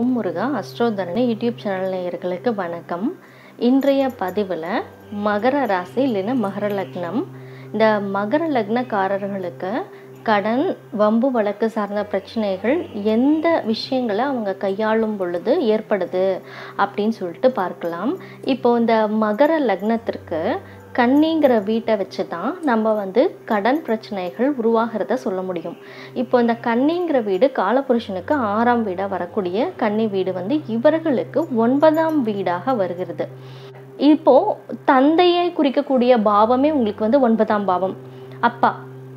ஓம் முருகா அஸ்ட்ரோதரணி YouTube channel நேயர்களுக்கு வணக்கம் இன்றைய பதிவில் மகர ராசி இல்லைன்னா மகர லக்னம் இந்த மகர லக்னக்காரர்களுக்கு கடன் வம்பு வழக்கு சார்ந்த பிரச்சனைகள் எந்த விஷயங்களை அவங்க கையாளும் பொழுது ஏற்படுது அப்படின்னு சொல்லிட்டு பார்க்கலாம் இப்போ இந்த மகர லக்னத்திற்கு கன்னிங்கிற வீட்டை வச்சு தான் நம்ம வந்து கடன் பிரச்சனைகள் உருவாகிறத சொல்ல முடியும் இப்போ இந்த கன்னிங்கிற வீடு காலபுருஷனுக்கு ஆறாம் வீடாக வரக்கூடிய கன்னி வீடு வந்து இவர்களுக்கு ஒன்பதாம் வீடாக வருகிறது இப்போ தந்தையை குறிக்கக்கூடிய பாவமே உங்களுக்கு வந்து ஒன்பதாம் பாவம் அப்பா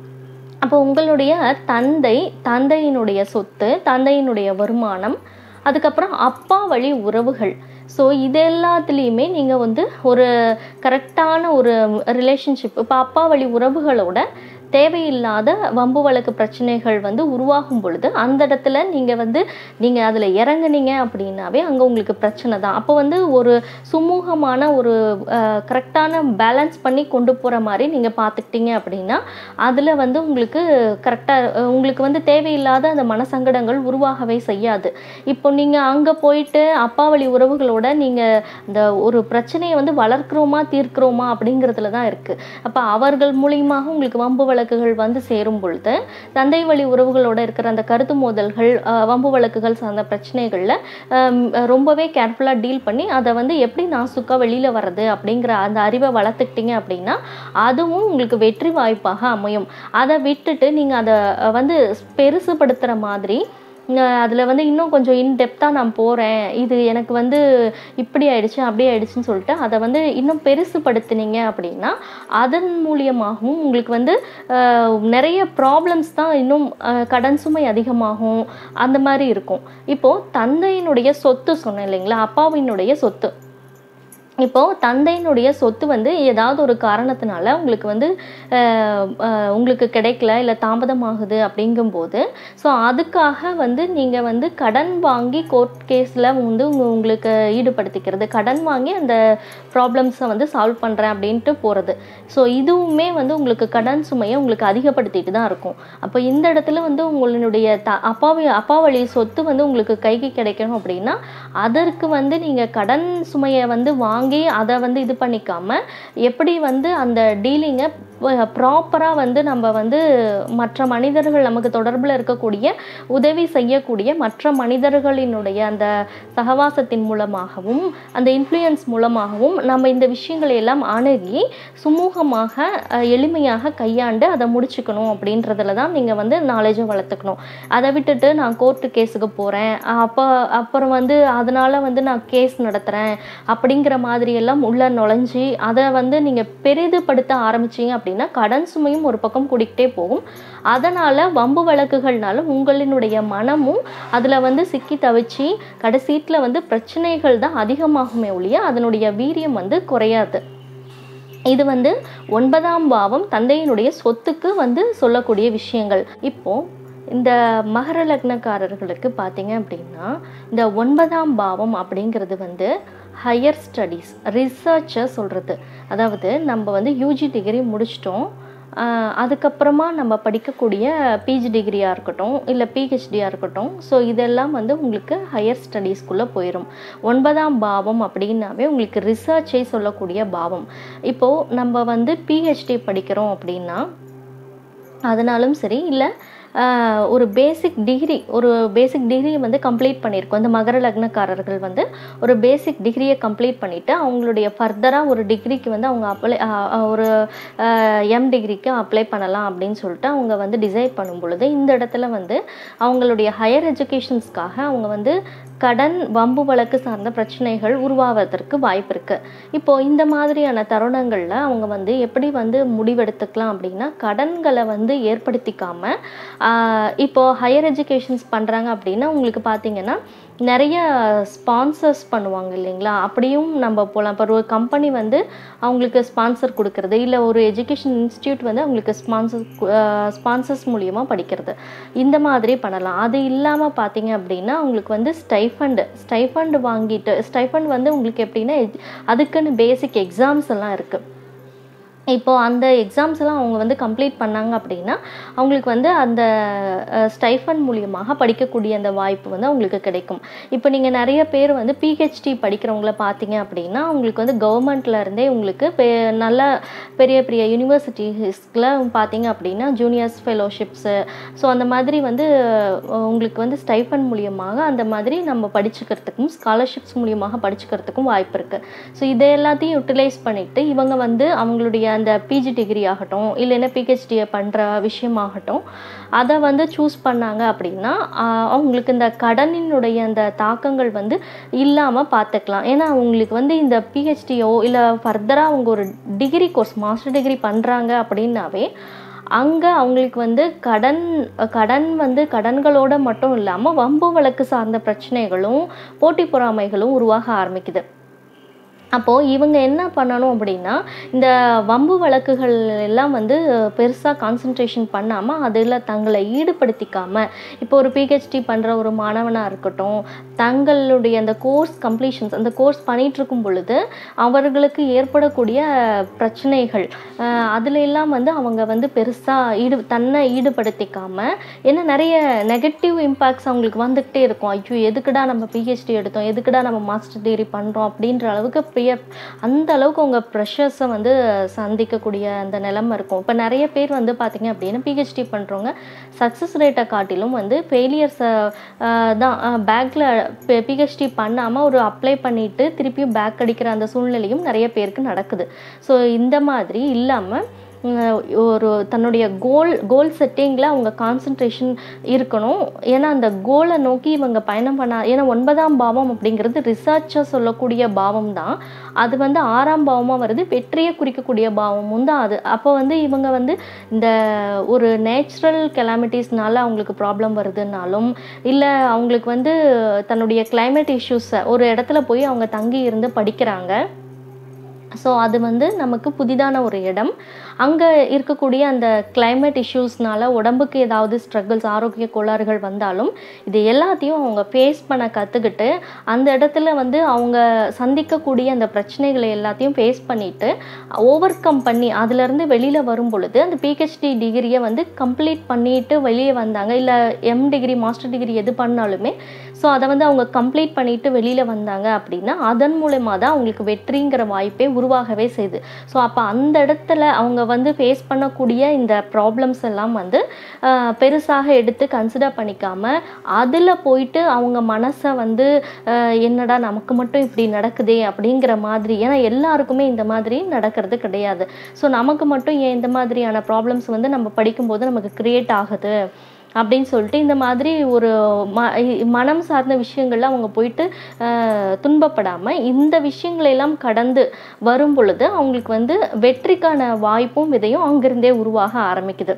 அப்போ உங்களுடைய தந்தை தந்தையினுடைய சொத்து தந்தையினுடைய வருமானம் அதுக்கப்புறம் அப்பா வழி உறவுகள் ஸோ இது எல்லாத்துலேயுமே நீங்கள் வந்து ஒரு கரெக்டான ஒரு ரிலேஷன்ஷிப் இப்போ அப்பா வழி உறவுகளோட தேவையில்லாத வம்பு வழக்கு பிரச்சனைகள் வந்து உருவாகும் பொழுது அந்த இடத்துல நீங்கள் வந்து நீங்கள் அதில் இறங்குனீங்க அப்படின்னாவே அங்கே உங்களுக்கு பிரச்சனை தான் அப்போ வந்து ஒரு சுமூகமான ஒரு கரெக்டான பேலன்ஸ் பண்ணி கொண்டு போகிற மாதிரி நீங்கள் பார்த்துக்கிட்டீங்க அப்படின்னா அதில் வந்து உங்களுக்கு கரெக்டாக உங்களுக்கு வந்து தேவையில்லாத அந்த மனசங்கடங்கள் உருவாகவே செய்யாது இப்போ நீங்கள் அங்கே போயிட்டு அப்பா வழி உறவுகளோட நீங்கள் இந்த ஒரு பிரச்சனையை வந்து வளர்க்குறோமா தீர்க்கிறோமா அப்படிங்கிறதுல தான் இருக்குது அப்போ அவர்கள் மூலியமாக உங்களுக்கு வம்பு வழக்குகள் வந்து சேரும் பொழுது தந்தை வழி உறவுகளோட இருக்கிற அந்த கருத்து மோதல்கள் வம்பு வழக்குகள் சார்ந்த பிரச்சனைகளில் ரொம்பவே கேர்ஃபுல்லாக டீல் பண்ணி அதை வந்து எப்படி நாசுக்காக வெளியில் வர்றது அப்படிங்கிற அந்த அறிவை வளர்த்துக்கிட்டீங்க அப்படின்னா அதுவும் உங்களுக்கு வெற்றி வாய்ப்பாக அமையும் அதை விட்டுட்டு நீங்கள் அதை வந்து பெருசுபடுத்துகிற மாதிரி அதில் வந்து இன்னும் கொஞ்சம் இன்டெப்த்தாக நான் போகிறேன் இது எனக்கு வந்து இப்படி ஆயிடுச்சு அப்படி ஆயிடுச்சுன்னு சொல்லிட்டு அதை வந்து இன்னும் பெருசுப்படுத்தினீங்க அப்படின்னா அதன் மூலியமாகவும் உங்களுக்கு வந்து நிறைய ப்ராப்ளம்ஸ் தான் இன்னும் கடன் சுமை அதிகமாகும் அந்த மாதிரி இருக்கும் இப்போது தந்தையினுடைய சொத்து சொன்னேன் இல்லைங்களா அப்பாவினுடைய சொத்து இப்போது தந்தையினுடைய சொத்து வந்து ஏதாவது ஒரு காரணத்தினால உங்களுக்கு வந்து உங்களுக்கு கிடைக்கல இல்லை தாமதமாகுது அப்படிங்கும்போது ஸோ அதுக்காக வந்து நீங்கள் வந்து கடன் வாங்கி கோர்ட் கேஸில் வந்து உங்களுக்கு ஈடுபடுத்திக்கிறது கடன் வாங்கி அந்த ப்ராப்ளம்ஸை வந்து சால்வ் பண்ணுறேன் அப்படின்ட்டு போகிறது ஸோ இதுவுமே வந்து உங்களுக்கு கடன் சுமையை உங்களுக்கு அதிகப்படுத்திட்டு தான் இருக்கும் அப்போ இந்த இடத்துல வந்து உங்களுடைய த அப்பாவி அப்பா வழி சொத்து வந்து உங்களுக்கு கைக்கு கிடைக்கணும் அப்படின்னா அதற்கு வந்து நீங்கள் கடன் சுமையை வந்து வாங்கி வாங்கி அதை வந்து இது பண்ணிக்காம எப்படி வந்து அந்த டீலிங்கை ப்ராப்பராக வந்து நம்ம வந்து மற்ற மனிதர்கள் நமக்கு தொடர்பில் இருக்கக்கூடிய உதவி செய்யக்கூடிய மற்ற மனிதர்களினுடைய அந்த சகவாசத்தின் மூலமாகவும் அந்த இன்ஃப்ளூயன்ஸ் மூலமாகவும் நம்ம இந்த விஷயங்களை எல்லாம் அணுகி சுமூகமாக எளிமையாக கையாண்டு அதை முடிச்சுக்கணும் அப்படின்றதுல தான் நீங்கள் வந்து நாலேஜை வளர்த்துக்கணும் அதை விட்டுட்டு நான் கோர்ட்டு கேஸுக்கு போகிறேன் அப்போ அப்புறம் வந்து அதனால் வந்து நான் கேஸ் நடத்துகிறேன் அப்படிங்கிற மாதிரி எல்லாம் உள்ள நுழைஞ்சி அதை வந்து நீங்கள் பெரிதுபடுத்த ஆரம்பிச்சிங்க அப்படின்னா கடன் சுமையும் ஒரு பக்கம் கூடிக்கிட்டே போகும் அதனால் வம்பு வழக்குகள்னால உங்களினுடைய மனமும் அதில் வந்து சிக்கி தவிச்சு கடைசீட்டில் வந்து பிரச்சனைகள் தான் அதிகமாகுமே ஒழிய அதனுடைய வீரியம் வந்து குறையாது இது வந்து ஒன்பதாம் பாவம் தந்தையினுடைய சொத்துக்கு வந்து சொல்லக்கூடிய விஷயங்கள் இப்போது இந்த மகர லக்னக்காரர்களுக்கு பார்த்தீங்க அப்படின்னா இந்த ஒன்பதாம் பாவம் அப்படிங்கிறது வந்து ஹையர் ஸ்டடீஸ் ரிசர்ச்சை சொல்கிறது அதாவது நம்ம வந்து யூஜி டிகிரி முடிச்சிட்டோம் அதுக்கப்புறமா நம்ம படிக்கக்கூடிய பிஜி டிகிரியாக இருக்கட்டும் இல்லை பிஹெச்டியாக இருக்கட்டும் ஸோ இதெல்லாம் வந்து உங்களுக்கு ஹையர் ஸ்டடீஸ்க்குள்ளே போயிடும் ஒன்பதாம் பாவம் அப்படின்னாவே உங்களுக்கு ரிசர்ச்சை சொல்லக்கூடிய பாவம் இப்போது நம்ம வந்து பிஹெச்டி படிக்கிறோம் அப்படின்னா அதனாலும் சரி இல்லை ஒரு பேசிக் டிகிரி ஒரு பேசிக் டிகிரி வந்து கம்ப்ளீட் பண்ணியிருக்கோம் இந்த மகர லக்னக்காரர்கள் வந்து ஒரு பேசிக் டிகிரியை கம்ப்ளீட் பண்ணிவிட்டு அவங்களுடைய ஃபர்தராக ஒரு டிகிரிக்கு வந்து அவங்க அப்ளை ஒரு எம் டிகிரிக்கு அப்ளை பண்ணலாம் அப்படின்னு சொல்லிட்டு அவங்க வந்து டிசைட் பண்ணும் பொழுது இந்த இடத்துல வந்து அவங்களுடைய ஹையர் எஜுகேஷன்ஸ்க்காக அவங்க வந்து கடன் வம்பு வழக்கு சார்ந்த பிரச்சனைகள் உருவாவதற்கு வாய்ப்பு இருக்குது இப்போது இந்த மாதிரியான தருணங்களில் அவங்க வந்து எப்படி வந்து முடிவெடுத்துக்கலாம் அப்படின்னா கடன்களை வந்து ஏற்படுத்திக்காமல் இப்போது ஹையர் எஜுகேஷன்ஸ் பண்ணுறாங்க அப்படின்னா உங்களுக்கு பார்த்தீங்கன்னா நிறைய ஸ்பான்சர்ஸ் பண்ணுவாங்க இல்லைங்களா அப்படியும் நம்ம போகலாம் இப்போ ஒரு கம்பெனி வந்து அவங்களுக்கு ஸ்பான்சர் கொடுக்கறது இல்லை ஒரு எஜுகேஷன் இன்ஸ்டியூட் வந்து அவங்களுக்கு ஸ்பான்சர் ஸ்பான்சர்ஸ் மூலியமாக படிக்கிறது இந்த மாதிரி பண்ணலாம் அது இல்லாமல் பார்த்தீங்க அப்படின்னா அவங்களுக்கு வந்து ஸ்டைஃபண்ட் ஸ்டைஃபண்ட் வாங்கிட்டு ஸ்டைஃபண்ட் வந்து உங்களுக்கு எப்படின்னா அதுக்குன்னு பேசிக் எக்ஸாம்ஸ் எல்லாம் இருக்குது இப்போது அந்த எக்ஸாம்ஸ் எல்லாம் அவங்க வந்து கம்ப்ளீட் பண்ணாங்க அப்படின்னா அவங்களுக்கு வந்து அந்த ஸ்டைஃபன் மூலியமாக படிக்கக்கூடிய அந்த வாய்ப்பு வந்து அவங்களுக்கு கிடைக்கும் இப்போ நீங்கள் நிறைய பேர் வந்து பிஹெச்டி படிக்கிறவங்கள பார்த்தீங்க அப்படின்னா அவங்களுக்கு வந்து கவர்மெண்ட்ல இருந்தே உங்களுக்கு பெ நல்ல பெரிய பெரிய யூனிவர்சிட்டிஸில் பார்த்தீங்க அப்படின்னா ஜூனியர்ஸ் ஃபெலோஷிப்ஸு ஸோ அந்த மாதிரி வந்து அஹ், உங்களுக்கு வந்து ஸ்டைஃபன் மூலியமாக அந்த மாதிரி நம்ம படிச்சுக்கிறதுக்கும் ஸ்காலர்ஷிப்ஸ் மூலியமாக படிச்சுக்கிறதுக்கும் வாய்ப்பு இருக்குது ஸோ இதை எல்லாத்தையும் யூட்டிலைஸ் பண்ணிட்டு இவங்க வந்து அவங்களுடைய அந்த பிஜி டிகிரி ஆகட்டும் இல்லைன்னா பிஹெச்டியை பண்ணுற விஷயமாகட்டும் அதை வந்து சூஸ் பண்ணாங்க அப்படின்னா ஆஹ், அவங்களுக்கு இந்த கடனினுடைய அந்த தாக்கங்கள் வந்து இல்லாமல் பார்த்துக்கலாம் ஏன்னா அவங்களுக்கு வந்து இந்த பிஹெச்டியோ இல்லை ஃபர்தராக அவங்க ஒரு டிகிரி கோர்ஸ் மாஸ்டர் டிகிரி பண்ணுறாங்க அப்படின்னாவே அங்கே அவங்களுக்கு வந்து கடன் கடன் வந்து கடன்களோட மட்டும் இல்லாமல் வம்பு வழக்கு சார்ந்த பிரச்சனைகளும் போட்டி பொறாமைகளும் உருவாக ஆரம்பிக்குது அப்போது இவங்க என்ன பண்ணணும் அப்படின்னா இந்த வம்பு வழக்குகள் எல்லாம் வந்து பெருசாக கான்சன்ட்ரேஷன் பண்ணாமல் அதில் தங்களை ஈடுபடுத்திக்காம இப்போ ஒரு பிஹெச்டி பண்ணுற ஒரு மாணவனாக இருக்கட்டும் தங்களுடைய அந்த கோர்ஸ் கம்ப்ளீஷன்ஸ் அந்த கோர்ஸ் பண்ணிட்டு இருக்கும் பொழுது அவர்களுக்கு ஏற்படக்கூடிய பிரச்சனைகள் அஹ், அதுல எல்லாம் வந்து அவங்க வந்து பெருசாக ஈடு தன்னை ஈடுபடுத்திக்காம ஏன்னா நிறைய நெகட்டிவ் இம்பேக்ட்ஸ் அவங்களுக்கு வந்துக்கிட்டே இருக்கும் ஐயோ எதுக்குடா நம்ம பிஹெச்டி எடுத்தோம் எதுக்குடா நம்ம மாஸ்டர் டிகிரி பண்ணுறோம் அப்படின்ற அளவுக்கு பெரிய அந்த அளவுக்கு அவங்க ப்ரெஷர்ஸை வந்து சந்திக்கக்கூடிய அந்த நிலைமை இருக்கும் இப்போ நிறைய பேர் வந்து பார்த்தீங்க அப்படின்னா பிஹெச்டி பண்ணுறவங்க சக்ஸஸ் ரேட்டை காட்டிலும் வந்து ஃபெயிலியர்ஸை தான் பேக்கில் பிஹெச்டி பண்ணாமல் ஒரு அப்ளை பண்ணிட்டு திருப்பியும் பேக் அடிக்கிற அந்த சூழ்நிலையும் நிறைய பேருக்கு நடக்குது ஸோ இந்த மாதிரி இல்லாமல் ஒரு தன்னுடைய கோல் கோல் செட்டிங்கில் அவங்க கான்சன்ட்ரேஷன் இருக்கணும் ஏன்னா அந்த கோலை நோக்கி இவங்க பயணம் பண்ண ஏன்னா ஒன்பதாம் பாவம் அப்படிங்கிறது ரிசர்ச்சாக சொல்லக்கூடிய பாவம் தான் அது வந்து ஆறாம் பாவமாக வருது வெற்றியை குறிக்கக்கூடிய பாவமும் தான் அது அப்போ வந்து இவங்க வந்து இந்த ஒரு நேச்சுரல் கெலாமிட்டிஸ்னால அவங்களுக்கு ப்ராப்ளம் வருதுனாலும் இல்லை அவங்களுக்கு வந்து தன்னுடைய climate இஷ்யூஸை ஒரு இடத்துல போய் அவங்க தங்கி இருந்து படிக்கிறாங்க ஸோ அது வந்து நமக்கு புதிதான ஒரு இடம் அங்கே இருக்கக்கூடிய அந்த climate இஷ்யூஸ்னால உடம்புக்கு ஏதாவது ஸ்ட்ரகிள்ஸ் ஆரோக்கிய கோளாறுகள் வந்தாலும் இது எல்லாத்தையும் அவங்க ஃபேஸ் பண்ண கற்றுக்கிட்டு அந்த இடத்துல வந்து அவங்க சந்திக்கக்கூடிய அந்த பிரச்சனைகளை எல்லாத்தையும் ஃபேஸ் பண்ணிட்டு ஓவர் கம் பண்ணி அதுலேருந்து வெளியில் வரும் பொழுது அந்த பிஹெச்டி டிகிரியை வந்து கம்ப்ளீட் பண்ணிட்டு வெளியே வந்தாங்க இல்லை எம் டிகிரி மாஸ்டர் டிகிரி எது பண்ணாலுமே ஸோ அதை வந்து அவங்க கம்ப்ளீட் பண்ணிட்டு வெளியில் வந்தாங்க அப்படின்னா அதன் மூலயமா தான் அவங்களுக்கு வெற்றிங்கிற வாய்ப்பே உருவாகவே செய்யுது ஸோ அப்போ அந்த இடத்துல அவங்க வந்து ஃபேஸ் பண்ணக்கூடிய இந்த ப்ராப்ளம்ஸ் எல்லாம் வந்து ஆஹ், பெருசாக எடுத்து கன்சிடர் பண்ணிக்காம அதில் போயிட்டு அவங்க மனசை வந்து ஆஹ், என்னடா நமக்கு மட்டும் இப்படி நடக்குதே அப்படிங்கிற மாதிரி ஏன்னா எல்லாருக்குமே இந்த மாதிரி நடக்கிறது கிடையாது ஸோ நமக்கு மட்டும் ஏன் இந்த மாதிரியான ப்ராப்ளம்ஸ் வந்து நம்ம படிக்கும்போது நமக்கு கிரியேட் ஆகுது அப்படின்னு சொல்லிட்டு இந்த மாதிரி ஒரு ம இ- மனம் சார்ந்த விஷயங்கள்ல அவங்க போயிட்டு ஆஹ், துன்பப்படாம இந்த விஷயங்களை எல்லாம் கடந்து வரும் பொழுது அவங்களுக்கு வந்து வெற்றிக்கான வாய்ப்பும் விதையும் அங்கிருந்தே உருவாக ஆரம்பிக்குது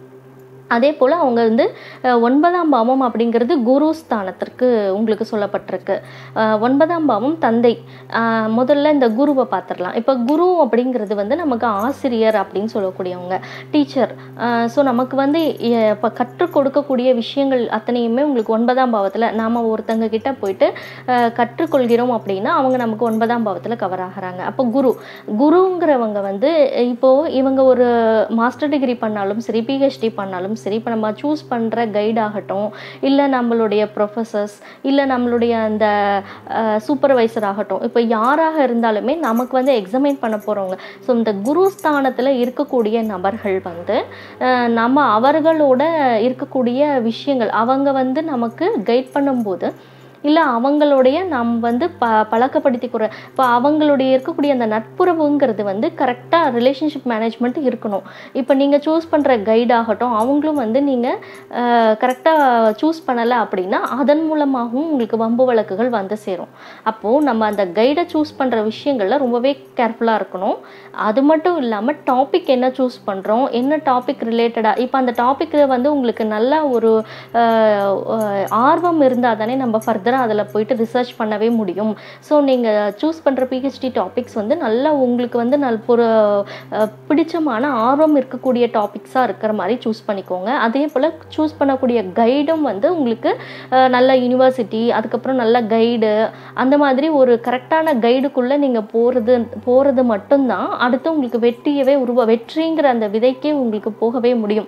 அதே போல் அவங்க வந்து அஹ், ஒன்பதாம் பாவம் அப்படிங்கிறது குரு ஸ்தானத்திற்கு உங்களுக்கு சொல்லப்பட்டிருக்கு அஹ், ஒன்பதாம் பாவம் தந்தை அஹ், முதல்ல இந்த குருவை பார்த்துடலாம் இப்போ குரு அப்படிங்கிறது வந்து நமக்கு ஆசிரியர் அப்படின்னு சொல்லக்கூடியவங்க டீச்சர் ஸோ நமக்கு வந்து இப்போ கற்றுக் கொடுக்கக்கூடிய விஷயங்கள் அத்தனையுமே உங்களுக்கு ஒன்பதாம் பாவத்தில் நாம் ஒருத்தங்க கிட்ட போயிட்டு அஹ், கற்றுக்கொள்கிறோம் அப்படின்னா அவங்க நமக்கு ஒன்பதாம் பாவத்தில் கவர் ஆகுறாங்க அப்போ குரு குருங்கிறவங்க வந்து இப்போ இவங்க ஒரு மாஸ்டர் டிகிரி பண்ணாலும் சரி பிஹெச்டி பண்ணாலும் சரி இப்போ நம்ம சூஸ் பண்ணுற கைட் ஆகட்டும் இல்லை நம்மளுடைய ப்ரொஃபஸர்ஸ் இல்லை நம்மளுடைய அந்த சூப்பர்வைசர் ஆகட்டும் இப்போ யாராக இருந்தாலுமே நமக்கு வந்து எக்ஸாமின் பண்ண போகிறவங்க ஸோ இந்த குரு ஸ்தானத்தில் இருக்கக்கூடிய நபர்கள் வந்து அஹ், நம்ம அவர்களோட இருக்கக்கூடிய விஷயங்கள் அவங்க வந்து நமக்கு கைட் பண்ணும்போது இல்லை அவங்களுடைய நாம் வந்து ப பழக்கப்படுத்திக்கிற இப்போ அவங்களுடைய இருக்கக்கூடிய அந்த நட்புறவுங்கிறது வந்து கரெக்டாக ரிலேஷன்ஷிப் மேனேஜ்மெண்ட் இருக்கணும் இப்போ நீங்கள் சூஸ் பண்ணுற கைட் ஆகட்டும் அவங்களும் வந்து நீங்கள் கரெக்டாக சூஸ் பண்ணலை அப்படின்னா அதன் மூலமாகவும் உங்களுக்கு வம்பு வழக்குகள் வந்து சேரும் அப்போது நம்ம அந்த கைடை சூஸ் பண்ணுற விஷயங்களில் ரொம்பவே கேர்ஃபுல்லாக இருக்கணும் அது மட்டும் இல்லாமல் டாபிக் என்ன சூஸ் பண்ணுறோம் என்ன டாபிக் ரிலேட்டடாக இப்போ அந்த டாப்பிக்கில் வந்து உங்களுக்கு நல்ல ஒரு அஹ், அஹ், ஆர்வம் இருந்தால் தானே நம்ம ஃபர்தர் ஃபர்தராக அதில் போயிட்டு ரிசர்ச் பண்ணவே முடியும் ஸோ நீங்கள் சூஸ் பண்ணுற பிஹெச்டி டாபிக்ஸ் வந்து நல்லா உங்களுக்கு வந்து நல் ஒரு அஹ், பிடிச்சமான ஆர்வம் இருக்கக்கூடிய டாபிக்ஸாக இருக்கிற மாதிரி சூஸ் பண்ணிக்கோங்க அதே போல் சூஸ் பண்ணக்கூடிய கைடும் வந்து உங்களுக்கு அஹ், நல்ல யூனிவர்சிட்டி அதுக்கப்புறம் நல்ல கைடு அந்த மாதிரி ஒரு கரெக்டான கைடுக்குள்ளே நீங்கள் போகிறது போகிறது மட்டும்தான் அடுத்து உங்களுக்கு வெற்றியவே உருவா வெற்றிங்கிற அந்த விதைக்கே உங்களுக்கு போகவே முடியும்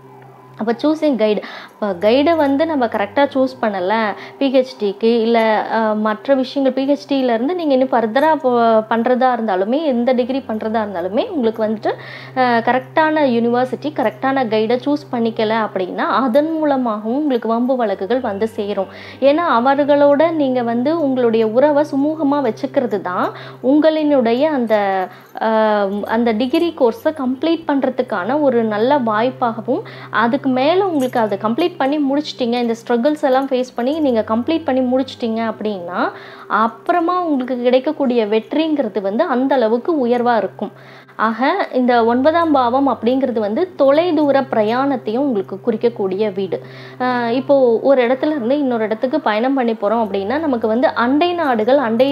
அப்போ சூஸிங் கைடு இப்போ கைடை வந்து நம்ம கரெக்டாக சூஸ் பண்ணலை பிஹெச்டிக்கு இல்லை மற்ற விஷயங்கள் பிஹெச்டியிலேருந்து நீங்கள் இன்னும் ஃபர்தராக பண்ணுறதா இருந்தாலுமே எந்த டிகிரி பண்ணுறதா இருந்தாலுமே உங்களுக்கு வந்துட்டு கரெக்டான யூனிவர்சிட்டி கரெக்டான கைடை சூஸ் பண்ணிக்கல அப்படின்னா அதன் மூலமாகவும் உங்களுக்கு வம்பு வழக்குகள் வந்து சேரும் ஏன்னா அவர்களோட நீங்கள் வந்து உங்களுடைய உறவை சுமூகமாக வச்சுக்கிறது தான் உங்களினுடைய அந்த ஆஹ், அந்த டிகிரி கோர்ஸை கம்ப்ளீட் பண்ணுறதுக்கான ஒரு நல்ல வாய்ப்பாகவும் அதுக்கு மேலே உங்களுக்கு அதை கம்ப்ளீட் பண்ணி முடிச்சிட்டிங்க இந்த ஸ்ட்ரகிள்ஸ் எல்லாம் ஃபேஸ் பண்ணி நீங்கள் கம்ப்ளீட் பண்ணி முடிச்சிட்டிங்க அப்படின்னா அப்புறமா உங்களுக்கு கிடைக்கக்கூடிய வெற்றிங்கிறது வந்து அந்த அளவுக்கு உயர்வாக இருக்கும் ஆக இந்த ஒன்பதாம் பாவம் அப்படிங்கிறது வந்து தொலைதூர பிரயாணத்தையும் உங்களுக்கு குறிக்கக்கூடிய வீடு ஆஹ் இப்போ ஒரு இடத்துல இருந்து இன்னொரு இடத்துக்கு பயணம் பண்ணி போகிறோம் அப்படின்னா நமக்கு வந்து அண்டை நாடுகள் அண்டை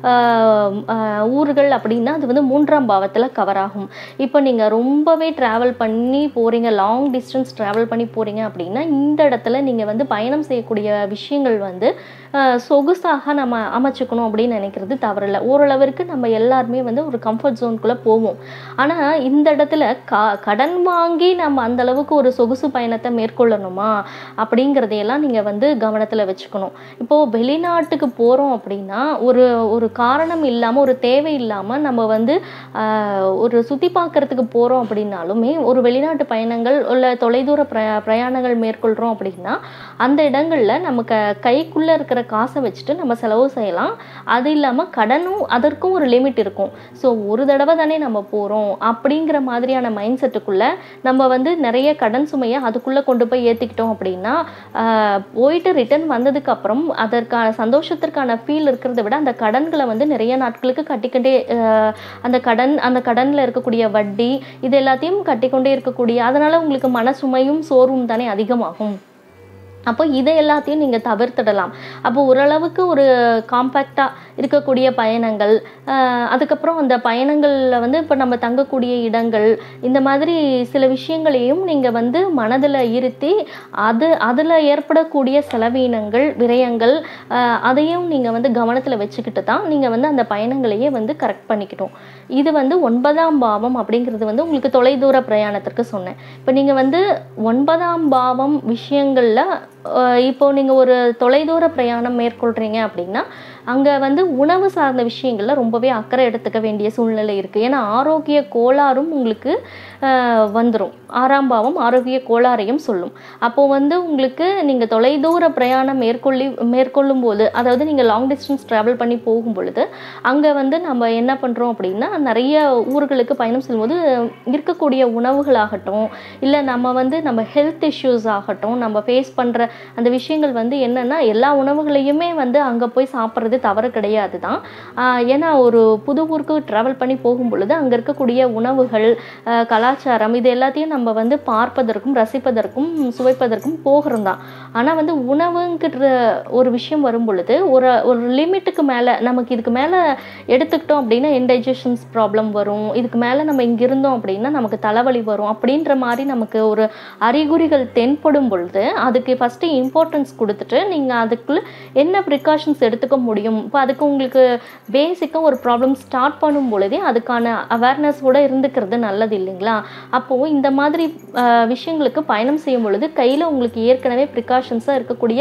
ஆஹ் ஆஹ் ஊர்கள் அப்படின்னா அது வந்து மூன்றாம் பாவத்தில் கவர் ஆகும் இப்போ நீங்கள் ரொம்பவே ட்ராவல் பண்ணி போகிறீங்க லாங் டிஸ்டன்ஸ் ட்ராவல் பண்ணி போகிறீங்க அப்படின்னா இந்த இடத்துல நீங்கள் வந்து பயணம் செய்யக்கூடிய விஷயங்கள் வந்து ஆஹ் சொகுசாக நம்ம அமைச்சுக்கணும் அப்படின்னு நினைக்கிறது தவறில்லை ஓரளவிற்கு நம்ம எல்லாருமே வந்து ஒரு கம்ஃபர்ட் ஜோனுக்குள்ளே போவோம் ஆனால் இந்த இடத்துல கா கடன் வாங்கி நம்ம அந்த அளவுக்கு ஒரு சொகுசு பயணத்தை மேற்கொள்ளணுமா அப்படிங்கிறதையெல்லாம் நீங்கள் வந்து கவனத்தில் வச்சுக்கணும் இப்போது வெளிநாட்டுக்கு போகிறோம் அப்படின்னா ஒரு ஒரு காரணம் இல்லாமல் ஒரு தேவை இல்லாமல் நம்ம வந்து ஆஹ், ஒரு சுற்றி பார்க்கறதுக்கு போகிறோம் அப்படின்னாலுமே ஒரு வெளிநாட்டு பயணங்கள் இல்லை தொலைதூர பிரயா பிரயாணங்கள் மேற்கொள்கிறோம் அப்படின்னா அந்த இடங்களில் நமக்கு கைக்குள்ளே இருக்கிற காசை வச்சுட்டு நம்ம செலவு செய்யலாம் அது இல்லாமல் கடனும் அதற்கும் ஒரு லிமிட் இருக்கும் ஸோ ஒரு தடவை தானே நம்ம போகிறோம் அப்படிங்கிற மாதிரியான மைண்ட் செட்டுக்குள்ளே நம்ம வந்து நிறைய கடன் சுமையை அதுக்குள்ளே கொண்டு போய் ஏற்றிக்கிட்டோம் அப்படின்னா ஆஹ், போயிட்டு ரிட்டர்ன் வந்ததுக்கு அப்புறம் அதற்கான சந்தோஷத்திற்கான ஃபீல் இருக்கிறத விட அந்த கடன்களை வந்து நிறைய நாட்களுக்கு கட்டிக்கிட்டே ஆஹ், அந்த கடன் அந்த கடனில் இருக்கக்கூடிய வட்டி இது எல்லாத்தையும் கட்டிக்கொண்டே இருக்கக்கூடிய அதனால் உங்களுக்கு மன சுமையும் சோர்வும் தானே அதிகமாகும் அப்போ இதை எல்லாத்தையும் நீங்கள் தவிர்த்திடலாம் அப்போ ஓரளவுக்கு ஒரு காம்பேக்டாக இருக்கக்கூடிய பயணங்கள் ஆஹ் அதுக்கப்புறம் அந்த பயணங்களில் வந்து இப்போ நம்ம தங்கக்கூடிய இடங்கள் இந்த மாதிரி சில விஷயங்களையும் நீங்கள் வந்து மனதில் இருத்தி அது அதில் ஏற்படக்கூடிய செலவீனங்கள் விரயங்கள் ஆஹ் அதையும் நீங்கள் வந்து கவனத்தில் வச்சுக்கிட்டு தான் நீங்கள் வந்து அந்த பயணங்களையே வந்து கரெக்ட் பண்ணிக்கணும் இது வந்து ஒன்பதாம் பாவம் அப்படிங்கிறது வந்து உங்களுக்கு தொலைதூர பிரயாணத்திற்கு சொன்னேன் இப்போ நீங்கள் வந்து ஒன்பதாம் பாவம் விஷயங்களில் இப்போ நீங்கள் ஒரு தொலைதூர பிரயாணம் மேற்கொள்கிறீங்க அப்படின்னா அங்கே வந்து உணவு சார்ந்த விஷயங்கள்ல ரொம்பவே அக்கறை எடுத்துக்க வேண்டிய சூழ்நிலை இருக்குது ஏன்னா ஆரோக்கிய கோளாறும் உங்களுக்கு வந்துடும் ஆறாம் பாவம் ஆரோக்கிய கோளாறையும் சொல்லும் அப்போ வந்து உங்களுக்கு நீங்கள் தொலைதூர பிரயாணம் மேற்கொள்ளி மேற்கொள்ளும் போது அதாவது நீங்கள் லாங் டிஸ்டன்ஸ் ட்ராவல் பண்ணி போகும் பொழுது அங்கே வந்து நம்ம என்ன பண்ணுறோம் அப்படின்னா நிறைய ஊர்களுக்கு பயணம் செல்லும்போது இருக்கக்கூடிய உணவுகளாகட்டும் இல்லை நம்ம வந்து நம்ம ஹெல்த் இஷ்யூஸ் ஆகட்டும் நம்ம ஃபேஸ் பண்ணுற அந்த விஷயங்கள் வந்து என்னென்னா எல்லா உணவுகளையுமே வந்து அங்கே போய் சாப்பிட்றது தவறு கிடையாது தான் ஆஹ் ஏன்னா ஒரு புது ஊருக்கு ட்ராவல் பண்ணி போகும் பொழுது அங்கே இருக்கக்கூடிய உணவுகள் ஆஹ் கலாச்சாரம் இது எல்லாத்தையும் நம்ம வந்து பார்ப்பதற்கும் ரசிப்பதற்கும் சுவைப்பதற்கும் போகிறோம் தான் ஆனால் வந்து உணவுங்கிற ஒரு விஷயம் வரும் பொழுது ஒரு ஒரு லிமிட்டுக்கு மேலே நமக்கு இதுக்கு மேலே எடுத்துக்கிட்டோம் அப்படின்னா இன்டைஜஷன்ஸ் ப்ராப்ளம் வரும் இதுக்கு மேலே நம்ம இங்கே இருந்தோம் அப்படின்னா நமக்கு தலைவலி வரும் அப்படின்ற மாதிரி நமக்கு ஒரு அறிகுறிகள் தென்படும் பொழுது அதுக்கு ஃபஸ்ட்டு இம்பார்ட்டன்ஸ் கொடுத்துட்டு நீங்கள் அதுக்குள்ள என்ன ப்ரிகாஷன்ஸ் எடுத்துக்க முடியும் இப்போ அதுக்கு உங்களுக்கு பேசிக்காக ஒரு ப்ராப்ளம் ஸ்டார்ட் பண்ணும் பொழுதே அதுக்கான அவேர்னஸ் கூட இருந்துக்கிறது நல்லது இல்லைங்களா அப்போது இந்த மாதிரி ஆஹ், விஷயங்களுக்கு பயணம் செய்யும் பொழுது கையில் உங்களுக்கு ஏற்கனவே ப்ரிகாஷன்ஸாக இருக்கக்கூடிய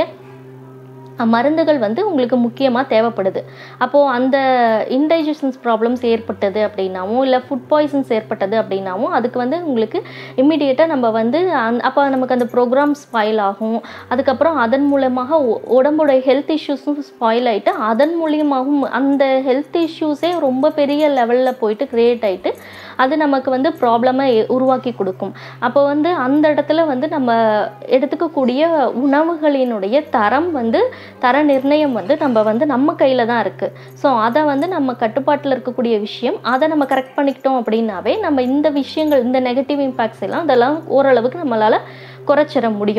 அஹ், மருந்துகள் வந்து உங்களுக்கு முக்கியமாக தேவைப்படுது அப்போது அந்த இன்டைஜஷன்ஸ் ப்ராப்ளம்ஸ் ஏற்பட்டது அப்படின்னாவும் இல்லை ஃபுட் பாய்சன்ஸ் ஏற்பட்டது அப்படின்னாவும் அதுக்கு வந்து உங்களுக்கு இம்மிடியேட்டாக நம்ம வந்து அந் அப்போ நமக்கு அந்த ப்ரோக்ராம் ஸ்பாயில் ஆகும் அதுக்கப்புறம் அதன் மூலமாக உ- உடம்போட ஹெல்த் இஷ்யூஸும் ஸ்பாயில் ஆகிட்டு அதன் மூலியமாகவும் அந்த ஹெல்த் இஷ்யூஸே ரொம்ப பெரிய லெவலில் போயிட்டு க்ரியேட் ஆகிட்டு அது நமக்கு வந்து ப்ராப்ளமை உருவாக்கி கொடுக்கும் அப்போ வந்து அந்த இடத்துல வந்து நம்ம எடுத்துக்கக்கூடிய உணவுகளினுடைய தரம் வந்து தர நிர்ணயம் வந்து நம்ம வந்து நம்ம கையில் தான் இருக்குது ஸோ அதை வந்து நம்ம கட்டுப்பாட்டில் இருக்கக்கூடிய விஷயம் அதை நம்ம கரெக்ட் பண்ணிக்கிட்டோம் அப்படின்னாவே நம்ம இந்த விஷயங்கள் இந்த நெகட்டிவ் இம்பேக்ட்ஸ் எல்லாம் அதெல்லாம் ஓரளவுக்கு நம்மளால் குறைச்சிட முடியும்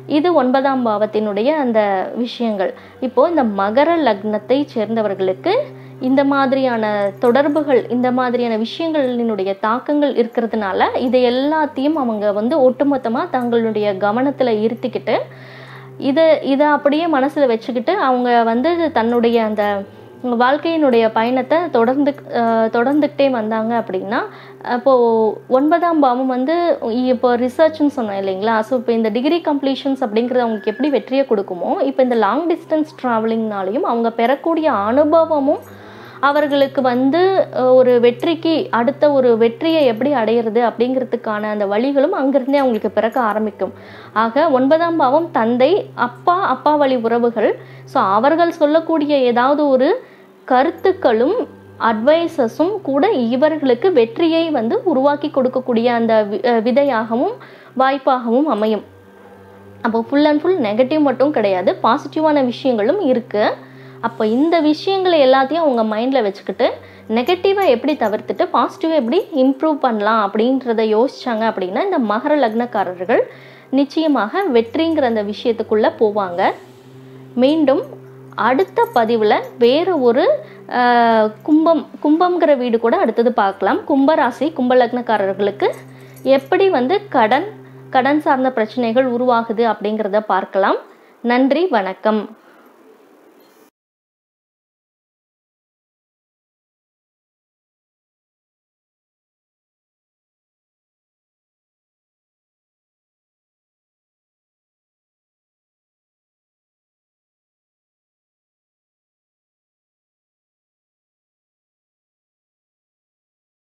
இது ஒன்பதாம் பாவத்தினுடைய அந்த விஷயங்கள் இப்போ இந்த மகர லக்னத்தை சேர்ந்தவர்களுக்கு இந்த மாதிரியான தொடர்புகள் இந்த மாதிரியான விஷயங்களினுடைய தாக்கங்கள் இருக்கிறதுனால இதை எல்லாத்தையும் அவங்க வந்து ஒட்டுமொத்தமாக தங்களுடைய கவனத்தில் இருத்திக்கிட்டு இதை இதை அப்படியே மனசில் வச்சுக்கிட்டு அவங்க வந்து தன்னுடைய அந்த வாழ்க்கையினுடைய பயணத்தை தொடர்ந்து அஹ், தொடர்ந்துக்கிட்டே வந்தாங்க அப்படின்னா அப்போது ஒன்பதாம் பாவம் வந்து இப்போ ரிசர்ச்னு சொன்னேன் இல்லைங்களா ஸோ இப்போ இந்த டிகிரி கம்ப்ளீஷன்ஸ் அப்படிங்கிறது அவங்களுக்கு எப்படி வெற்றியை கொடுக்குமோ இப்போ இந்த லாங் டிஸ்டன்ஸ் ட்ராவலிங்னாலையும் அவங்க பெறக்கூடிய அனுபவமும் அவர்களுக்கு வந்து அஹ், ஒரு வெற்றிக்கு அடுத்த ஒரு வெற்றியை எப்படி அடையிறது அப்படிங்கிறதுக்கான அந்த வழிகளும் அங்கிருந்தே அவங்களுக்கு பிறக்க ஆரம்பிக்கும் ஆக ஒன்பதாம் பாவம் தந்தை அப்பா அப்பா வழி உறவுகள் ஸோ அவர்கள் சொல்லக்கூடிய ஏதாவது ஒரு கருத்துக்களும் அட்வைசஸும் கூட இவர்களுக்கு வெற்றியை வந்து உருவாக்கி கொடுக்கக்கூடிய அந்த வி- அஹ் விதையாகவும் வாய்ப்பாகவும் அமையும் அப்போ ஃபுல் அண்ட் ஃபுல் நெகட்டிவ் மட்டும் கிடையாது பாசிட்டிவான விஷயங்களும் இருக்குது அப்போ இந்த விஷயங்களை எல்லாத்தையும் அவங்க மைண்டில் வச்சுக்கிட்டு நெகட்டிவை எப்படி தவிர்த்துட்டு பாசிட்டிவை எப்படி இம்ப்ரூவ் பண்ணலாம் அப்படின்றத யோசிச்சாங்க அப்படின்னா இந்த மகர லக்னக்காரர்கள் நிச்சயமாக வெற்றிங்கிற அந்த விஷயத்துக்குள்ளே போவாங்க மீண்டும் அடுத்த பதிவில் வேறு ஒரு ஆஹ், கும்பம் கும்பம்ங்கிற வீடு கூட அடுத்தது பார்க்கலாம் கும்பராசி கும்ப லக்னக்காரர்களுக்கு எப்படி வந்து கடன் கடன் சார்ந்த பிரச்சனைகள் உருவாகுது அப்படிங்கிறத பார்க்கலாம் நன்றி வணக்கம்